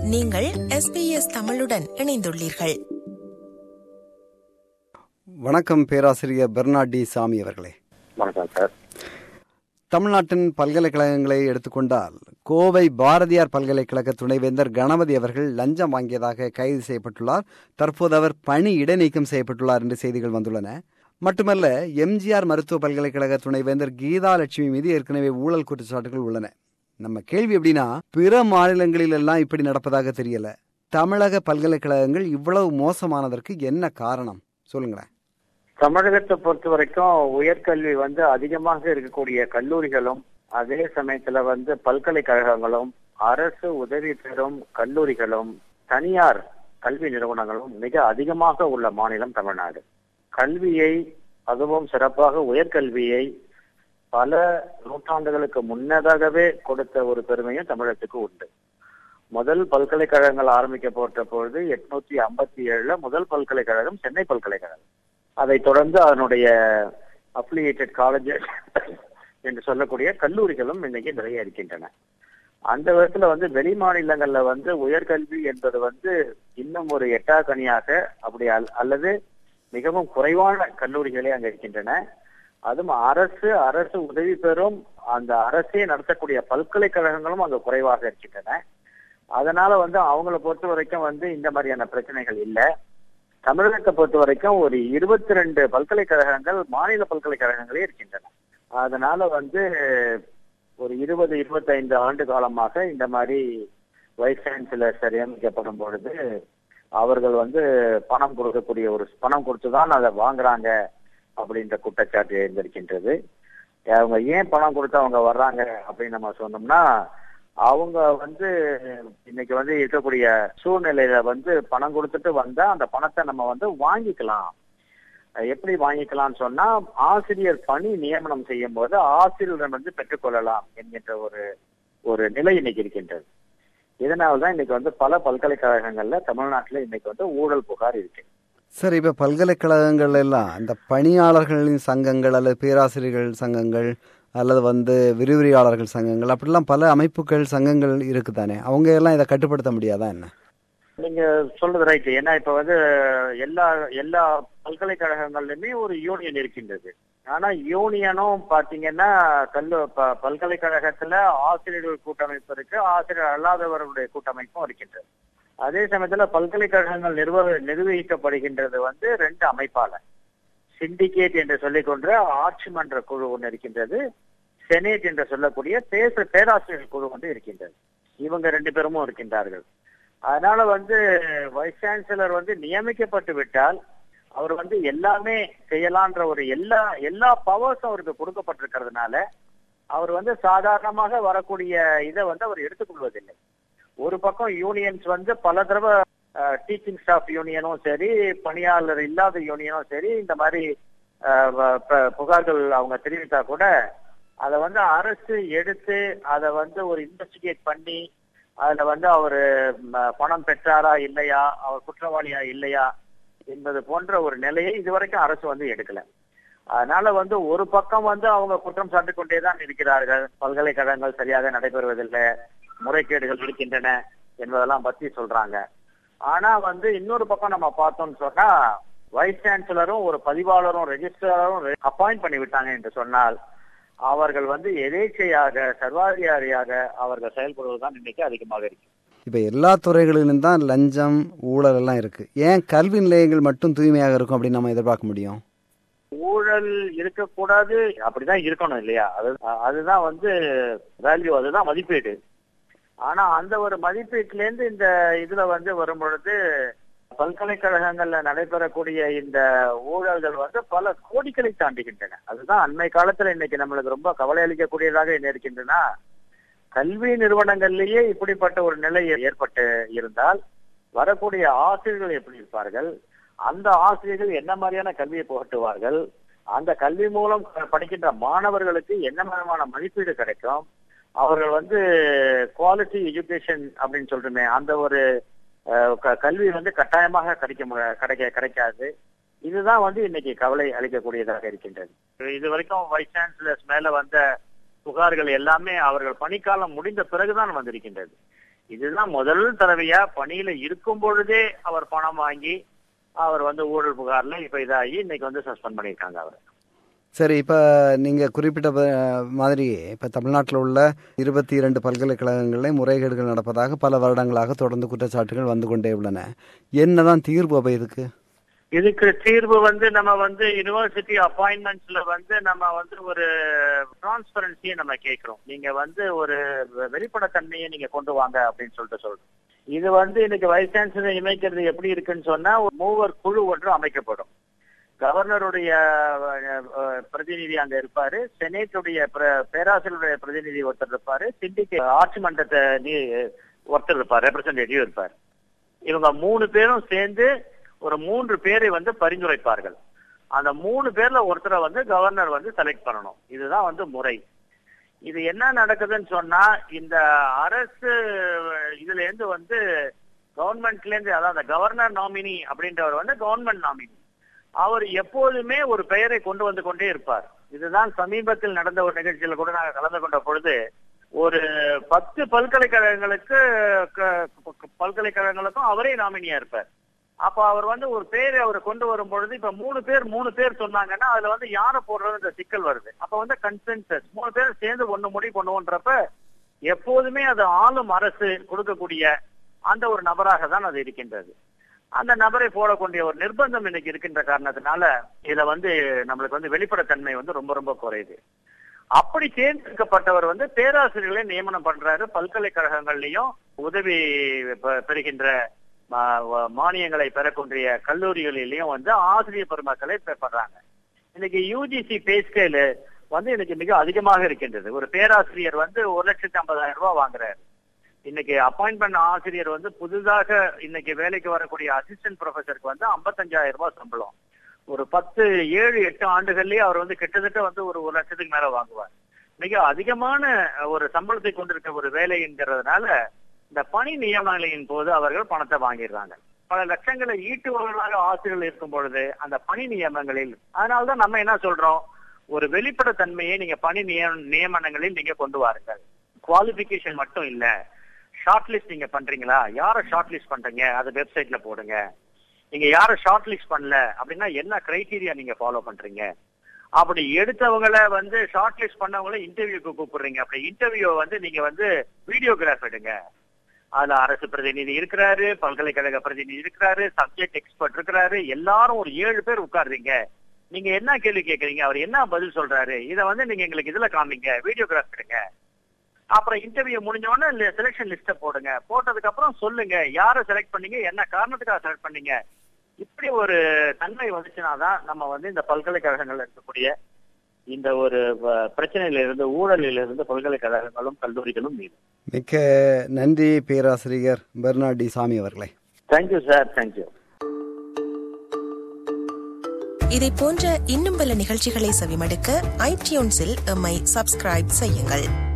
நீங்கள் எஸ்பிஎஸ் தமிழுடன் இணைந்துள்ளீர்கள் வணக்கம் பேராசிரியர் பெர்னாட் டி சாமி அவர்களே வணக்கம் சார் தமிழ்நாட்டின் பல்கலைக்கழகங்களை எடுத்துக்கொண்டால் கோவை பாரதியார் பல்கலைக்கழக துணைவேந்தர் கணபதி அவர்கள் லஞ்சம் வாங்கியதாக கைது செய்யப்பட்டுள்ளார் தற்போது அவர் பணி இடைநீக்கம் செய்யப்பட்டுள்ளார் என்று செய்திகள் வந்துள்ளன மட்டுமல்ல எம்ஜிஆர் மருத்துவ பல்கலைக்கழக துணைவேந்தர் கீதா லட்சுமி மீது ஏற்கனவே ஊழல் குற்றச்சாட்டுகள் உள்ளன நம்ம கேள்வி எப்படின்னா பிற மாநிலங்களில் எல்லாம் இப்படி நடப்பதாக தெரியல தமிழக பல்கலைக்கழகங்கள் இவ்வளவு மோசமானதற்கு என்ன காரணம் சொல்லுங்களேன் தமிழகத்தை பொறுத்த வரைக்கும் உயர்கல்வி வந்து அதிகமாக இருக்கக்கூடிய கல்லூரிகளும் அதே சமயத்துல வந்து பல்கலைக்கழகங்களும் அரசு உதவி பெறும் கல்லூரிகளும் தனியார் கல்வி நிறுவனங்களும் மிக அதிகமாக உள்ள மாநிலம் தமிழ்நாடு கல்வியை அதுவும் சிறப்பாக உயர்கல்வியை பல நூற்றாண்டுகளுக்கு முன்னதாகவே கொடுத்த ஒரு பெருமையும் தமிழகத்துக்கு உண்டு முதல் பல்கலைக்கழகங்கள் ஆரம்பிக்கப்பட்ட பொழுது எட்நூத்தி ஐம்பத்தி ஏழுல முதல் பல்கலைக்கழகம் சென்னை பல்கலைக்கழகம் அதை தொடர்ந்து அதனுடைய அப்ளிகேட்டட் காலேஜஸ் என்று சொல்லக்கூடிய கல்லூரிகளும் இன்னைக்கு நிறைய இருக்கின்றன அந்த விதத்துல வந்து வெளி மாநிலங்கள்ல வந்து உயர்கல்வி என்பது வந்து இன்னும் ஒரு எட்டாக்கனியாக அப்படி அல்- அல்லது மிகவும் குறைவான கல்லூரிகளே அங்க இருக்கின்றன அதுவும் அரசு அரசு உதவி பெறும் அந்த அரசே நடத்தக்கூடிய பல்கலைக்கழகங்களும் அங்க குறைவாக இருக்கின்றன அதனால வந்து அவங்கள பொறுத்த வரைக்கும் வந்து இந்த மாதிரியான பிரச்சனைகள் இல்லை தமிழகத்தை பொறுத்த வரைக்கும் ஒரு இருபத்தி ரெண்டு பல்கலைக்கழகங்கள் மாநில பல்கலைக்கழகங்களே இருக்கின்றன அதனால வந்து ஒரு இருபது இருபத்தைந்து ஆண்டு காலமாக இந்த மாதிரி வைஸ் சான்சலர்ஸ் நியமிக்கப்படும் பொழுது அவர்கள் வந்து பணம் கொடுக்கக்கூடிய ஒரு பணம் கொடுத்துதான் அதை வாங்குறாங்க அப்படின்ற குற்றச்சாட்டு எழுந்திருக்கின்றது அவங்க ஏன் பணம் கொடுத்து அவங்க வர்றாங்க அப்படின்னு நம்ம சொன்னோம்னா அவங்க வந்து இன்னைக்கு வந்து இருக்கக்கூடிய சூழ்நிலையில வந்து பணம் கொடுத்துட்டு வந்தா அந்த பணத்தை நம்ம வந்து வாங்கிக்கலாம் அஹ் எப்படி வாங்கிக்கலாம்னு சொன்னா ஆசிரியர் பணி நியமனம் செய்யும் போது ஆசிரியரிடம் வந்து பெற்றுக்கொள்ளலாம் என்கின்ற ஒரு ஒரு நிலை இன்னைக்கு இருக்கின்றது இதனால்தான் இன்னைக்கு வந்து பல பல்கலைக்கழகங்கள்ல தமிழ்நாட்டுல இன்னைக்கு வந்து ஊழல் புகார் இருக்கு சரி இப்போ பல்கலைக்கழகங்கள் எல்லாம் இந்த பணியாளர்களின் சங்கங்கள் அல்லது பேராசிரியர்கள் சங்கங்கள் அல்லது வந்து விரிவுரையாளர்கள் சங்கங்கள் அப்படிலாம் பல அமைப்புகள் சங்கங்கள் இருக்குதானே அவங்க எல்லாம் இதை கட்டுப்படுத்த முடியாதா என்ன நீங்க சொல்றது ரைட் ஏன்னா இப்ப வந்து எல்லா எல்லா பல்கலைக்கழகங்கள்லயுமே ஒரு யூனியன் இருக்கின்றது ஆனா யூனியனும் பாத்தீங்கன்னா கல்லு ப- பல்கலைக்கழகத்துல ஆசிரியர்கள் கூட்டமைப்பு இருக்கு ஆசிரியர் அல்லாதவர்களுடைய கூட்டமைப்பும் இருக்கின்றது அதே சமயத்துல பல்கலைக்கழகங்கள் நிர்வ நிர்வகிக்கப்படுகின்றது வந்து ரெண்டு அமைப்பால சிண்டிகேட் என்று சொல்லிக்கொண்ட ஆட்சி மன்ற குழு ஒன்று இருக்கின்றது செனேட் என்று சொல்லக்கூடிய பேச பேராசிரியர் குழு ஒன்று இருக்கின்றது இவங்க ரெண்டு பேருமும் இருக்கின்றார்கள் அதனால வந்து வைஸ் சான்சலர் வந்து நியமிக்கப்பட்டு விட்டால் அவர் வந்து எல்லாமே செய்யலான்ற ஒரு எல்லா எல்லா பவர்ஸும் அவருக்கு கொடுக்கப்பட்டிருக்கிறதுனால அவர் வந்து சாதாரணமாக வரக்கூடிய இதை வந்து அவர் எடுத்துக்கொள்வதில்லை ஒரு பக்கம் யூனியன்ஸ் வந்து பல தடவை டீச்சிங் ஸ்டாஃப் யூனியனும் சரி பணியாளர் இல்லாத யூனியனும் சரி இந்த மாதிரி அஹ், வ- ப- புகார்கள் அவங்க தெரிவித்தா கூட அதை வந்து அரசு எடுத்து அதை வந்து ஒரு இன்வெஸ்டிகேட் பண்ணி அதுல வந்து அவரு ம, பணம் பெற்றாரா இல்லையா அவர் குற்றவாளியா இல்லையா என்பது போன்ற ஒரு நிலையை இதுவரைக்கும் அரசு வந்து எடுக்கல அதனால வந்து ஒரு பக்கம் வந்து அவங்க குற்றம் சாட்டிக் கொண்டேதான் இருக்கிறார்கள் பல்கலைக்கழகங்கள் சரியாக நடைபெறுவதில்லை முறைகேடுகள் இருக்கின்றன என்பதெல்லாம் பத்தி சொல்றாங்க ஆனா வந்து இன்னொரு பக்கம் நம்ம பார்த்தோம்னு சொன்னா வைஸ் சான்சலரும் ஒரு பதிவாளரும் ரெஜிஸ்ட்ராரும் அப்பாயிண்ட் பண்ணி விட்டாங்க என்று சொன்னால் அவர்கள் வந்து எதேச்சையாக சர்வாதிகாரியாக அவர்கள் செயல்படுவதுதான் இன்னைக்கு அதிகமாக இருக்கு இப்போ எல்லா துறைகளிலும் தான் லஞ்சம் ஊழல் எல்லாம் இருக்கு ஏன் கல்வி நிலையங்கள் மட்டும் தூய்மையாக இருக்கும் அப்படின்னு நம்ம எதிர்பார்க்க முடியும் ஊழல் இருக்கக்கூடாது அப்படிதான் இருக்கணும் இல்லையா அது அதுதான் வந்து வேல்யூ அதுதான் மதிப்பீடு ஆனா அந்த ஒரு மதிப்பீட்டுல இருந்து இந்த இதுல வந்து வரும் பொழுது பல்கலைக்கழகங்கள்ல நடைபெறக்கூடிய இந்த ஊழல்கள் வந்து பல கோடிகளை தாண்டுகின்றன அதுதான் அண்மை காலத்துல இன்னைக்கு நம்மளுக்கு ரொம்ப கவலை அளிக்கக்கூடியதாக என்ன இருக்கின்றன கல்வி நிறுவனங்கள்லயே இப்படிப்பட்ட ஒரு நிலை ஏற்பட்டு இருந்தால் வரக்கூடிய ஆசிரியர்கள் எப்படி இருப்பார்கள் அந்த ஆசிரியர்கள் என்ன மாதிரியான கல்வியை புகட்டுவார்கள் அந்த கல்வி மூலம் படிக்கின்ற மாணவர்களுக்கு என்ன விதமான மதிப்பீடு கிடைக்கும் அவர்கள் வந்து குவாலிட்டி எஜுகேஷன் அப்படின்னு சொல்றோமே அந்த ஒரு அஹ், க- கல்வி வந்து கட்டாயமாக கிடைக்க மு- கிடைக்க கிடைக்காது இதுதான் வந்து இன்னைக்கு கவலை அளிக்கக்கூடியதாக இருக்கின்றது இது வரைக்கும் வைஸ் சான்சலர்ஸ் மேல வந்த புகார்கள் எல்லாமே அவர்கள் பணிக்காலம் முடிந்த பிறகுதான் வந்திருக்கின்றது இதுதான் முதல் தடவையா பணியில இருக்கும் பொழுதே அவர் பணம் வாங்கி அவர் வந்து ஊழல் புகார்ல இப்ப இதாகி இன்னைக்கு வந்து சஸ்பெண்ட் பண்ணியிருக்காங்க அவர் சரி இப்போ நீங்கள் குறிப்பிட்ட ப- மாதிரி இப்போ தமிழ்நாட்டில் உள்ள இருபத்தி இரண்டு பல்கலைக்கழகங்களில் முறைகேடுகள் நடப்பதாக பல வருடங்களாக தொடர்ந்து குற்றச்சாட்டுகள் வந்து கொண்டே உள்ளன என்னதான் தீர்வு அப்போ இதுக்கு இதுக்கு தீர்வு வந்து நம்ம வந்து யுனிவர்சிட்டி அப்பாயின்மெண்ட்ஸ்ல வந்து நம்ம வந்து ஒரு டிரான்ஸ்பரன்சியை நம்ம கேட்கிறோம் நீங்க வந்து ஒரு வெளிப்படைத்தன்மையை நீங்க கொண்டு வாங்க அப்படின்னு சொல்லிட்டு சொல்றோம் இது வந்து இன்னைக்கு வைஸ் சான்சலர் இணைக்கிறது எப்படி இருக்குன்னு சொன்னா ஒரு மூவர் குழு ஒன்று அமைக்கப்படும் கவர்னருடைய அஹ், அஹ், பிரதிநிதி அங்க இருப்பாரு செனேட்டுடைய பிர- பேராசிரியருடைய பிரதிநிதி ஒருத்தர் இருப்பாரு சிண்டிகேட் ஆட்சி மன்றத்தை நீ- ஒருத்தர் இருப்பார் ரெப்ரசன்டேட்டிவ் இருப்பார் இவங்க மூணு பேரும் சேர்ந்து ஒரு மூன்று பேரை வந்து பரிந்துரைப்பார்கள் அந்த மூணு பேர்ல ஒருத்தரை வந்து கவர்னர் வந்து செலக்ட் பண்ணணும் இதுதான் வந்து முறை இது என்ன நடக்குதுன்னு சொன்னா இந்த அரசு இதுல இருந்து வந்து கவர்மெண்ட்ல இருந்து அதாவது அந்த கவர்னர் நாமினி அப்படின்றவர் வந்து கவர்மெண்ட் நாமினி அவர் எப்போதுமே ஒரு பெயரை கொண்டு வந்து கொண்டே இருப்பார் இதுதான் சமீபத்தில் நடந்த ஒரு நிகழ்ச்சியில கூட நாங்கள் கலந்து கொண்ட பொழுது ஒரு பத்து பல்கலைக்கழகங்களுக்கு க- க- பல்கலைக்கழகங்களுக்கும் அவரே நாமினியா இருப்பார் அப்ப அவர் வந்து ஒரு பேரை அவர் கொண்டு வரும் பொழுது இப்ப மூணு பேர் மூணு பேர் சொன்னாங்கன்னா அதுல வந்து யாரை போடுறது சிக்கல் வருது அப்ப வந்து கன்சென்சஸ் மூணு பேர் சேர்ந்து ஒண்ணு முடிவு பண்ணுவோன்றப்ப எப்போதுமே அது ஆளும் அரசு கொடுக்கக்கூடிய அந்த ஒரு நபராக தான் அது இருக்கின்றது அந்த நபரை போடக்கூடிய ஒரு நிர்பந்தம் இன்னைக்கு இருக்கின்ற காரணத்தினால இதுல வந்து நம்மளுக்கு வந்து வெளிப்படைத்தன்மை வந்து ரொம்ப ரொம்ப குறையுது அப்படி தேர்ந்தெடுக்கப்பட்டவர் வந்து பேராசிரியர்களை நியமனம் பண்றாரு பல்கலைக்கழகங்கள்லயும் உதவி பெ- பெறுகின்ற மா- வ- மானியங்களை பெறக்கூடிய கல்லூரிகளிலையும் வந்து ஆசிரியர் பெருமக்களை பெறப்படுறாங்க இன்னைக்கு யூஜிசி பே ஸ்கேலு வந்து இன்னைக்கு மிக அதிகமாக இருக்கின்றது ஒரு பேராசிரியர் வந்து ஒரு லட்சத்தி ஐம்பதாயிரம் ரூபாய் வாங்குறாரு இன்னைக்கு அப்பாயின்மெண்ட் ஆசிரியர் வந்து புதிதாக இன்னைக்கு வேலைக்கு வரக்கூடிய அசிஸ்டன்ட் ப்ரொஃபசருக்கு வந்து 55000 ரூபாய் சம்பளம் ஒரு பத்து ஏழு எட்டு ஆண்டுகள்லயே அவர் வந்து கிட்டத்தட்ட வந்து ஒரு ஒரு லட்சத்துக்கு மேல வாங்குவார் மிக அதிகமான ஒரு சம்பளத்தை கொண்டிருக்க ஒரு வேலை என்கிறதுனால இந்த பணி நியமனங்களின் போது அவர்கள் பணத்தை வாங்கிடுறாங்க பல லட்சங்களை ஈட்டுபவர்களாக ஆசிரியர்கள் இருக்கும் பொழுது அந்த பணி நியமனங்களில் அதனாலதான் நம்ம என்ன சொல்றோம் ஒரு வெளிப்படைத்தன்மையை நீங்க பணி நிய- நியமனங்களில் நீங்க கொண்டு வாருங்கள் குவாலிபிகேஷன் மட்டும் இல்ல ஷார்ட் லிஸ்ட் நீங்க பண்றீங்களா யார ஷார்ட் லிஸ்ட் பண்றீங்க அது வெப்சைட்ல போடுங்க நீங்க யார ஷார்ட் லிஸ்ட் பண்ணல அப்படின்னா என்ன கிரைட்டீரியா நீங்க ஃபாலோ பண்றீங்க அப்படி எடுத்தவங்கள வந்து ஷார்ட் லிஸ்ட் பண்ணவங்கள இன்டர்வியூக்கு கூப்பிடுறீங்க அப்படி இன்டர்வியூ வந்து நீங்க வந்து வீடியோகிராஃப் எடுங்க அதுல அரசு பிரதிநிதி இருக்கிறாரு பல்கலைக்கழக பிரதிநிதி இருக்கிறாரு சப்ஜெக்ட் எக்ஸ்பர்ட் இருக்கிறாரு எல்லாரும் ஒரு ஏழு பேர் உட்காருறீங்க நீங்க என்ன கேள்வி கேக்குறீங்க அவர் என்ன பதில் சொல்றாரு இத வந்து நீங்க எங்களுக்கு இதுல காமிங்க வீடியோகிராஃப் எடுங்க அப்புறம் இன்டர்வியூ முடிஞ்ச உடனே செலெக்ஷன் லிஸ்ட போடுங்க போட்டதுக்கு அப்புறம் சொல்லுங்க யாரை செலக்ட் பண்ணீங்க என்ன காரணத்துக்காக செலக்ட் பண்ணீங்க இப்படி ஒரு தன்மை வந்துச்சுன்னா தான் நம்ம வந்து இந்த பல்கலைக்கழகங்கள்ல இருக்கக்கூடிய இந்த ஒரு அஹ், பிரச்சனையில இருந்து ஊழலில் இருந்து பல்கலைக்கழகங்களும் கல்லூரிகளும் மீது மிக்க நன்றி பேராசிரியர் பெர்னாடி சாமி அவர்களே தேங்க்யூ சார் தேங்க்யூ இதை போன்ற இன்னும் பல நிகழ்ச்சிகளை செவிமடுக்க ஐடியூன்ஸில் எம்மை சப்ஸ்கிரைப் செய்யுங்கள்